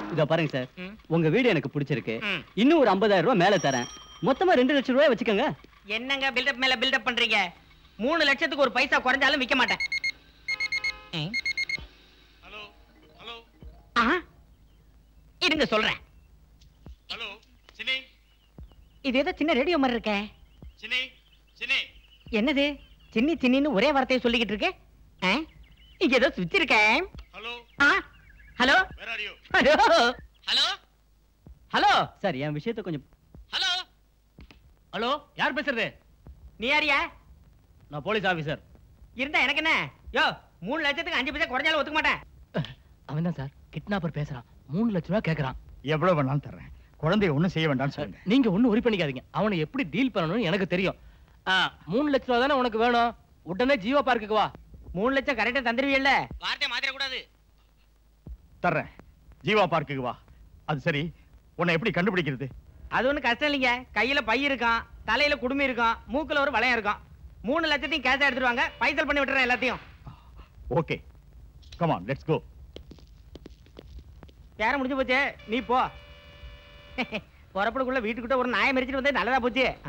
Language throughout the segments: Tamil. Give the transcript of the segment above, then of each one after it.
இத பாருங்க சார் ம். உங்க வீடு எனக்கு பிடிச்சிருக்கு ம். இன்னும் ஒரு 50000 ரூபாய் மேல தரேன் மொத்தமா ரெண்டு லட்சம் ரூபாய் வச்சுக்கோங்க என்னங்க பில்டப் மேல பில்டப் பண்றீங்க மூணு லட்சத்துக்கு ஒரு பைசா குறைஞ்சாலும் விக்க மாட்டேன் ம். ஹலோ ஹலோ ஆ? இருங்க சொல்றேன் ஹலோ சினி இது ஏதோ சின்ன ரேடியோ மாதிரி இருக்கே சினி சினி என்னது சின்னி சின்னின்னு ஒரே வார்த்தையை சொல்லிக்கிட்டு இருக்கு ஆ? இங்க ஏதோ சுவிட்ச் இருக்கேன் ஹலோ ஆ? Hello where are you hello hello hello sir என் விஷயத்தை கொஞ்சம் ஹலோ ஹலோ யார் பேசுறது நீ யாரியா நான் போலீஸ் ஆபீசர் இருந்தா எனக்கு என்ன யோ மூணு லட்சத்துக்கு அஞ்சு பைசா குறைஞ்சாலும் ஒத்துக்க மாட்டேன் அவன் தான் சார் கிட்னாப்பர் பேசுறான் மூணு லட்ச ரூபா கேக்குறான் எவ்வளவு வேணாலும் தர்றேன் குழந்தைய ஒண்ணும் செய்ய வேண்டாம்னு சொல்லுங்க நீங்க ஒண்ணும் ஒரி பண்ணிக்காதீங்க அவனை எப்படி டீல் பண்ணணும்னு எனக்கு தெரியும் ஆ, மூணு லட்ச ரூபா தானே உனக்கு வேணும் உடனே ஜீவா பார்க்குக்கு வா மூணு லட்சம் கரெக்டா தந்துருவீல்ல வார்த்தை மாத்திர கூடாது தர்றேன் ஜீவா பார்க்குக்கு வா அது சரி உன்னை எப்படி கண்டுபிடிக்கிறது அது ஒண்ணும் கஷ்டம் இல்லைங்க கையில பை இருக்கான் தலையில குடுமி இருக்கான் மூக்குல ஒரு வளையம் இருக்கும் மூணு லட்சத்தையும் கேஷ் எடுத்துருவாங்க பைசல் பண்ணி விட்டுறேன் எல்லாத்தையும் ஓகே கமான் லெட்ஸ் கோ பேர முடிஞ்சு போச்சு நீ போ புறப்படக்குள்ள வீட்டுக்கிட்ட ஒரு நாயை மறிச்சிட்டு வந்தே நல்லதா போச்சு ஆ.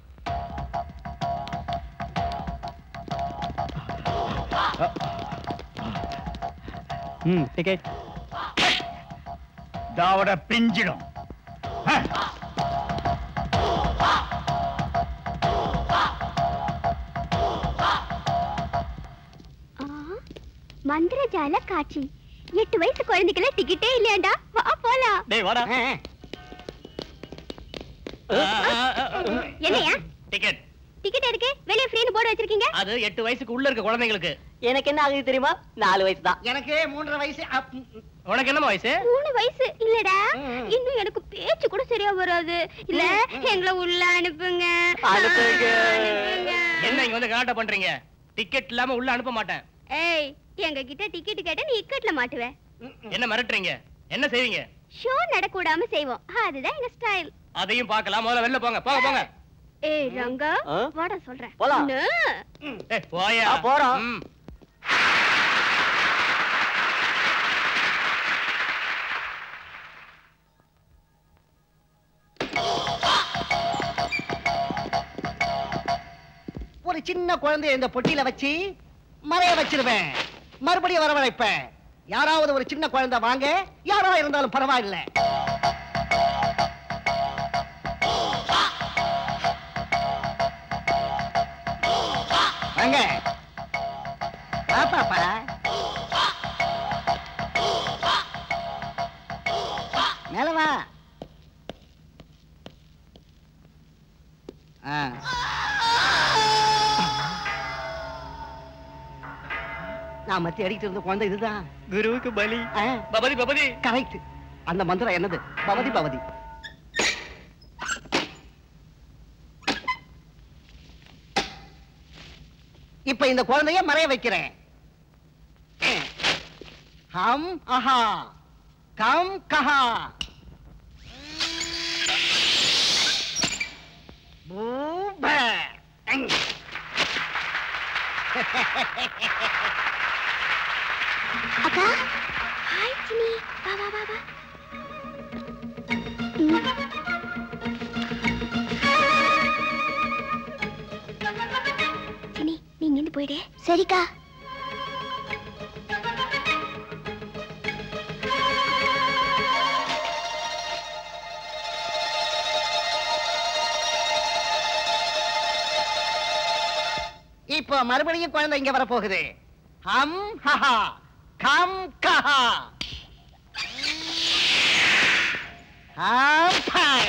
ம் டிக்கெட் தாவட பிஞ்சிடும் ஆ. ஆ, மந்திரஜால காட்சி எட்டு வயசு குழந்தைக்கெல்லாம் டிக்கெட்டே இல்லையாண்டா வா போலாம் டேய் வாடா ஆ. என்னையா டிக்கெட் டிக்கெட் இருக்கு வெளியே ஃப்ரீன்னு போர்டு வச்சிருக்கீங்க அது எட்டு வயசுக்கு உள்ள இருக்க குழந்தைங்களுக்கு எனக்கு என்ன ஆகுது தெரியுமா நாலு வயசு தான் எனக்கு மூன்றரை வயசு அப், ம், ம். உனக்கு என்னமா வயசு மூணு வயசு இல்லடா ம். இன்னும் எனக்கு பேச்சு கூட சரியா வராது இல்ல எங்களை உள்ள அனுப்புங்க அனுப்புங்க. அனுப்புங்க. என்ன இங்க வந்து கலாட்டம் பண்றீங்க டிக்கெட் இல்லாம உள்ள அனுப்ப மாட்டேன் ஏய் எங்க கிட்ட டிக்கெட் கேட்டா நீ இக்கட்ல மாட்டுவேன் என்ன மிரட்டுறீங்க என்ன செய்வீங்க ஷோ நடக்கூடாம செய்வோம் அதுதான் எங்க ஸ்டைல் அதையும் பார்க்கலாம் முதல்ல வெளில போங்க போங்க போங்க ஏய் ரங்கா ஆ? வாடா சொல்றேன் போலாம். இன்னும். ஏய், போயா ஆ, போறோம். ம். ஒரு சின்ன குழந்தைய இந்த பொட்டியில வச்சு மறைய வச்சிருவேன் மறுபடியும் வரவழைப்பேன் யாராவது ஒரு சின்ன குழந்தை வாங்க யாரா இருந்தாலும் பரவாயில்ல வாங்க வா பாப்பா மேல வா ஆ நான் மத்தி அடிக்கிட்டு இருந்த குழந்தை இதுதான் குருவுக்கு பலி பபதி பபதி கரெக்ட் அந்த மந்திரம் என்னது பவதி பவதி இப்ப இந்த குழந்தைய மறைய வைக்கிறேன் ஹம் அஹா கம் கஹா பூப எங். அக்கா ஹாய் சினி வா வா வா வா சினி நீங்க இருந்து போயிடு சரிக்கா இப்போ மறுபடியும் குழந்தை இங்க வரப்போகுது ஹம் ஹஹா கம் கஹா ஹம் ஃபை.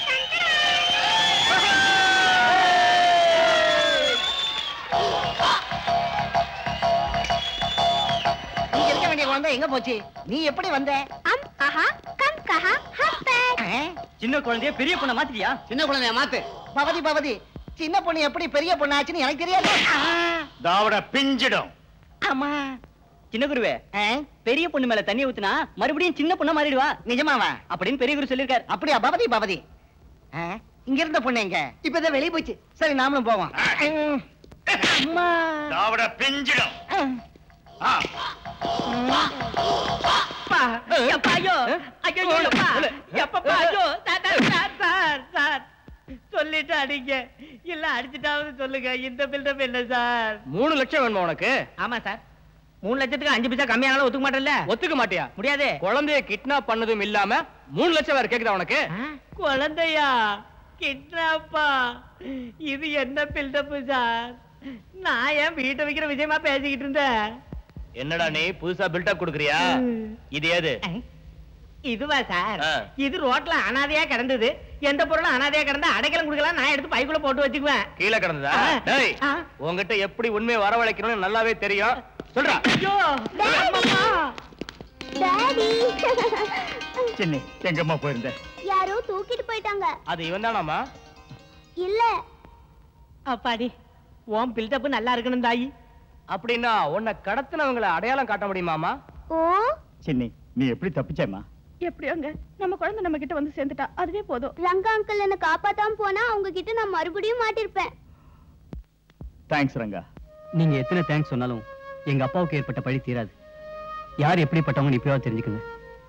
இங்க இருக்க வேண்டிய குழந்தை எங்க போச்சு நீ எப்படி வந்த அம் அஹா கம் கஹா ஹம் பேக் ஆ? சின்ன குழந்தைய பெரிய பொண்ணை மாத்திட்டியா சின்ன குழந்தைய மாத்து பவதி பவதி சின்ன பொண்ணு எப்படி பெரிய பொண்ணு ஆச்சுன்னு எனக்கு தெரியாது ஆ, தாவட பிஞ்சிடும் ஆமா சின்ன குருவே ஆ, பெரிய பொண்ணு மேல தண்ணி ஊத்துனா மறுபடியும் சின்ன பொண்ணா மாறிடுவா நிஜமாவா அப்படின்னு பெரிய குரு சொல்லிருக்காரு அப்படியா பவதி பவதி ஆ, இங்க இருந்த பொண்ணு எங்க இப்பதான் வெளியே போச்சு சரி நாமளும் போவோம் ம். அம்மா தாவட பிஞ்சிடும் ஆ. ஆ. ம். அப்பா எப்பா ஐயோ ஐயோ எப்பா எப்பப்பா ஐயோ sir sir, sir sir sir சொல்லிட்டு அடிங்க இல்ல அடிச்சுட்டாவது சொல்லுங்க இந்த பில்டப் என்ன சார் மூணு லட்சம் வேணுமா உனக்கு ஆமா சார் மூணு லட்சத்துக்கு அஞ்சு பைசா கம்மியானாலும் ஒத்துக்க மாட்டேன்ல ஒத்துக்க மாட்டியா முடியாது குழந்தைய கிட்னாப் பண்ணதும் இல்லாம மூணு லட்சம் வேற கேக்குதா உனக்கு ஆ, குழந்தையா கிட்னாப்பா இது என்ன பில்டப் சார் நான் ஏன் வீட்டை வைக்கிற விஷயமா பேசிக்கிட்டு இருந்தேன் என்னடா நீ புதுசா பில்டப் கொடுக்குறியா இது ஏது ஐ, இதுவா சார் ஆ. இது ரோட்ல அனாதையா கிடந்தது எந்த பொருளும் அனாதையா கிடந்தா அடைக்கலம் கொடுக்கலாம் நான் எடுத்து பைக்குள்ள போட்டு வச்சுக்குவேன் கீழே கிடந்ததா ஆ. டேய் ஆ. உன்கிட்ட எப்படி உண்மையை வரவழைக்கணும்னு நல்லாவே தெரியும் சொல்றா ஐயோ அம்மம்மா. டாடி சின்னி எங்கம்மா போயிருந்த யாரோ தூக்கிட்டு போயிட்டாங்க அது இவன் தானாமா இல்ல அப்பாடி உன் பில்டப் நல்லா இருக்கணும் தாயி அப்படின்னா உன்னை கடத்தினவங்களை அடையாளம் காட்ட முடியுமாமா ஓ சின்னி நீ எப்படி தப்பிச்சேம்மா எப்படியோங்க நம்ம குழந்தை நம்ம கிட்ட வந்து சேர்ந்துட்டா அதுவே போதும் ரங்கா அங்கிள் என்ன காப்பாத்தாம போனா அவங்க கிட்ட நான் மறுபடியும் மாட்டிருப்பேன் தேங்க்ஸ் ரங்கா நீங்க எத்தனை தேங்க்ஸ் சொன்னாலும் எங்க அப்பாவுக்கு ஏற்பட்ட பழி தீராது யார் எப்படிப்பட்டவங்க இப்பயாவது தெரிஞ்சுக்கங்க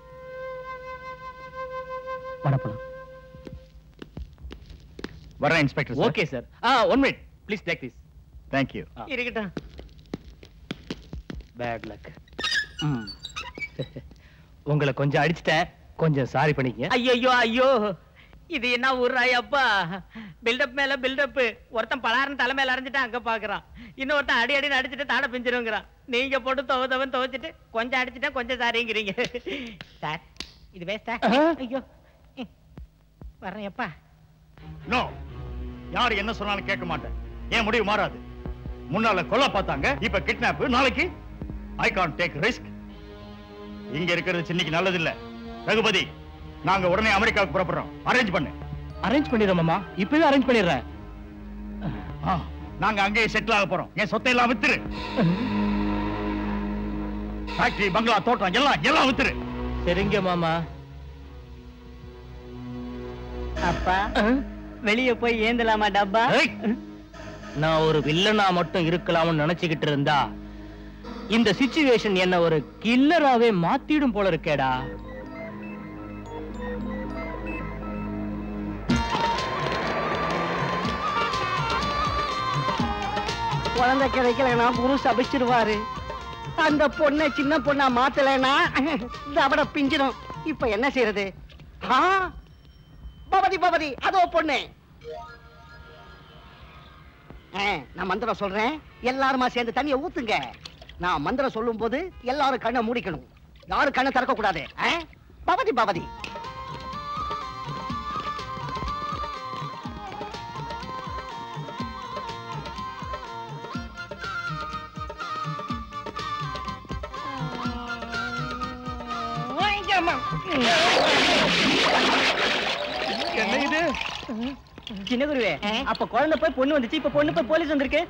வடப்பலாம் வரேன் இன்ஸ்பெக்டர் ஓகே சார் ஆ one minute please take this thank you இருக்கட்டும் பேட் லக் உங்களை கொஞ்சம் அடிச்சிட்டேன் கொஞ்சம் சாரி பண்ணிக்கங்க ஐயோ ஐயோ இது என்ன ஊர்ராய் அப்பா பில்டப் மேல பில்டப் ஒருத்தன் பலாரன் தலை மேல அரைஞ்சிட்டு அங்க பாக்குறான் இன்னொருத்தன் அடி அடி அடிச்சிட்டு தாட பிஞ்சிருங்கிறான் நீங்க போட்டு துவதவன் துவைச்சிட்டு கொஞ்சம் அடிச்சிட்டா கொஞ்சம் சாரிங்கிறீங்க சார் இது வேஸ்டா ஐயோ ம். வர்றேன் எப்பா நோ யார் என்ன சொன்னாலும் கேட்க மாட்டேன் என் முடிவு மாறாது முன்னால கொல்ல பார்த்தாங்க இப்ப கிட்னாப் நாளைக்கு ஐ கான் டேக் ரிஸ்க் இங்க இருக்கிறது சின்னிக்கு நல்லது இல்ல ரகுபதி நாங்க உடனே அமெரிக்காவுக்கு புறப்படுறோம் அரேஞ்ச் பண்ணு அரேஞ்ச் பண்ணிடுறேன் மாமா இப்பவே அரேஞ்ச் பண்ணிடுறேன் ஆ, நாங்க அங்கேயே செட்டில் ஆக போறோம் என் சொத்தை எல்லாம் வித்துரு ஃபேக்டரி பங்களா தோட்டம் எல்லாம் எல்லாம் வித்துரு சரிங்க மாமா அப்பா வெளிய போய் ஏந்தலாமா டப்பா ஏய், நான் ஒரு வில்லனா மட்டும் இருக்கலாம்னு நினைச்சுக்கிட்டு இருந்தா இந்த சிச்சுவேஷன் என்ன ஒரு கில்லராவே மாத்திடும் போல இருக்கேடா குழந்தை கிடைக்கலனா குரு சபிச்சிருவாரு அந்த பொண்ணை சின்ன பொண்ணா மாத்தலைனா தவட பிஞ்சிடும் இப்ப என்ன செய்யறது ஆ, பவதி பவதி அதோ பொண்ணு ஆ, நான் மந்திரம் சொல்றேன் எல்லாருமா சேர்ந்து தண்ணிய ஊத்துங்க நான் மந்திரம் சொல்லும் போது எல்லாரும் கண்ணை மூடிக்கணும் யாரும் கண்ணை திறக்க கூடாது ஆ? பவதி பவதி என்ன இது சின்ன குருவே அப்ப குழந்தை போய் பொண்ணு வந்துச்சு இப்ப பொண்ணு போய் போலீஸ் வந்திருக்கு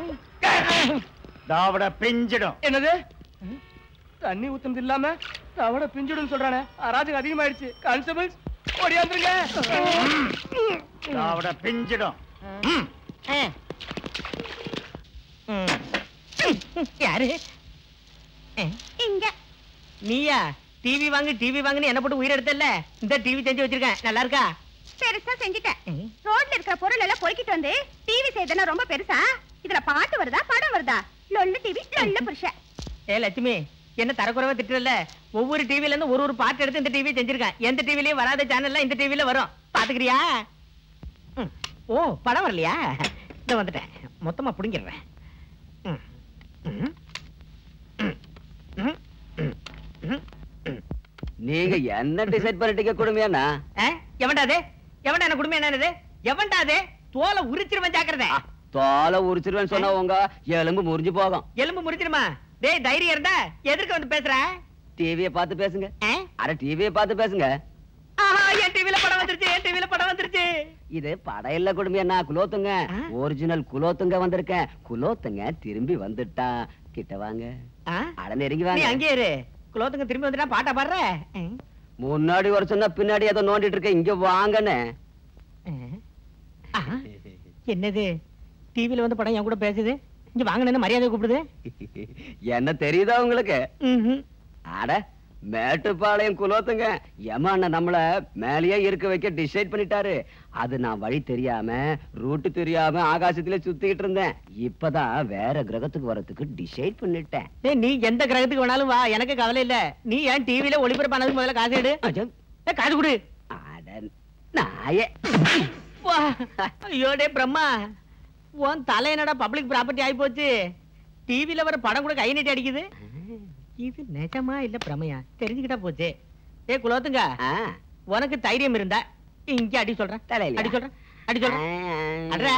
தாவட பிஞ்சிடும் என்னது தண்ணி ஊத்துனது இல்லாம தவட பிஞ்சுடுன்னு சொல்றானே அராஜகம் அதிகமாயிடுச்சு கான்ஸ்டபிள்ஸ் ஓடியாந்துருங்க தாவட பிஞ்சிடும் ம். யாரு இங்க நீயா டிவி வாங்கு டிவி வாங்குன்னு என்ன போட்டு உயிர் எடுத்தல்ல இந்த டிவி செஞ்சு வச்சிருக்கேன் நல்லா இருக்கா பெருசா செஞ்சுட்டேன் ரோட்ல இருக்கிற பொருள் எல்லாம் பொறுக்கிட்டு வந்து டிவி செய்தனா ரொம்ப பெருசா இதுல பாட்டு வருதா படம் வருதா லொல்லு டிவி லொல்லு புருஷன் ஏ லட்சுமி என்ன தரக்குறைவா திட்டுறல ஒவ்வொரு டிவில இருந்து ஒரு ஒரு பாட்டு எடுத்து இந்த டிவி செஞ்சிருக்கேன் எந்த டிவிலயும் வராத சேனல்ல இந்த டிவில வரும் பாத்துக்கிறியா ம். ஓ படம் வரலையா இந்த வந்துட்டேன் மொத்தமா புடிங்கிடுறேன் ம். ம். ம். ம். ம். ம். ம். நீங்க என்ன டிசைட் பண்ணிட்டீங்க கொடுமையாண்ணா ஆ? எவன்டா அது எவன்டா என்ன குடும்பம் என்னது எவன்டா அது தோலை உரிச்சிருவன் ஜாக்கிரதை தோலை உரிச்சிருவேன்னு சொன்னா உங்க எலும்பு முறிஞ்சு போகும் எலும்பு முறிச்சிருமா டேய் தைரியம் இருந்தா எதுக்கு வந்து பேசுற டிவியை பார்த்து பேசுங்க ஆ? அட டிவியை பார்த்து பேசுங்க ஆஹா என் டிவில படம் வந்துருச்சு என் டிவில படம் வந்துருச்சு இது படம் இல்ல கொடுமையாண்ணா குலோத்துங்க ஆ? ஒரிஜினல் குலோத்துங்க வந்திருக்கேன் குலோத்துங்க திரும்பி வந்துட்டான் கிட்ட வாங்க ஆ? அட நெருங்கி நீ வாங்க அங்கே இரு குலோத்துங்க திரும்பி வந்துட்டா பாட்டா பாடுற முன்னாடி வர சொன்னா பின்னாடி ஏதோ நோண்டிட்டு இருக்க இங்க வாங்கன்னு ஆ? என்னது டிவில வந்து படம் என் கூட பேசுது இங்க வாங்கினு மரியாதை கூப்பிடுது என்ன தெரியுதா உங்களுக்கு ம்ஹும். அட மேட்டுப்பாளையம் குலோத்துங்க ஏமாண்ண நம்மள மேலேயே இருக்க வைக்க டிசைட் பண்ணிட்டாரு அது நான் வழி தெரியாம ரூட்டு தெரியாம ஆகாசத்துல சுத்திக்கிட்டு இருந்தேன் இப்பதான் வேற கிரகத்துக்கு வரதுக்கு டிசைட் பண்ணிட்டேன் ஏய், நீ எந்த கிரகத்துக்கு வேணாலும் வா எனக்கு கவலை இல்ல நீ ஏன் டிவில ஒளிபரப்பானதுக்கு முதல்ல காசு எடு அச்சோ, ஏய், காசு கொடு அட நாயே வா. ஐயோ டே பிரம்மா உன் தலை என்னடா பப்ளிக் ப்ராப்பர்ட்டி ஆகி போச்சு டிவில வர படம் கூட கை நீட்டி அடிக்குது இது நிஜமா இல்ல பிரமையா தெரிஞ்சுக்கிட்டா போச்சு ஏ குலோத்துங்க ஆ, உனக்கு தைரியம் இருந்தா இங்க அடி சொல்றேன் தலையிலயா? அடி சொல்றேன் அடி சொல்றேன் அட்ரா.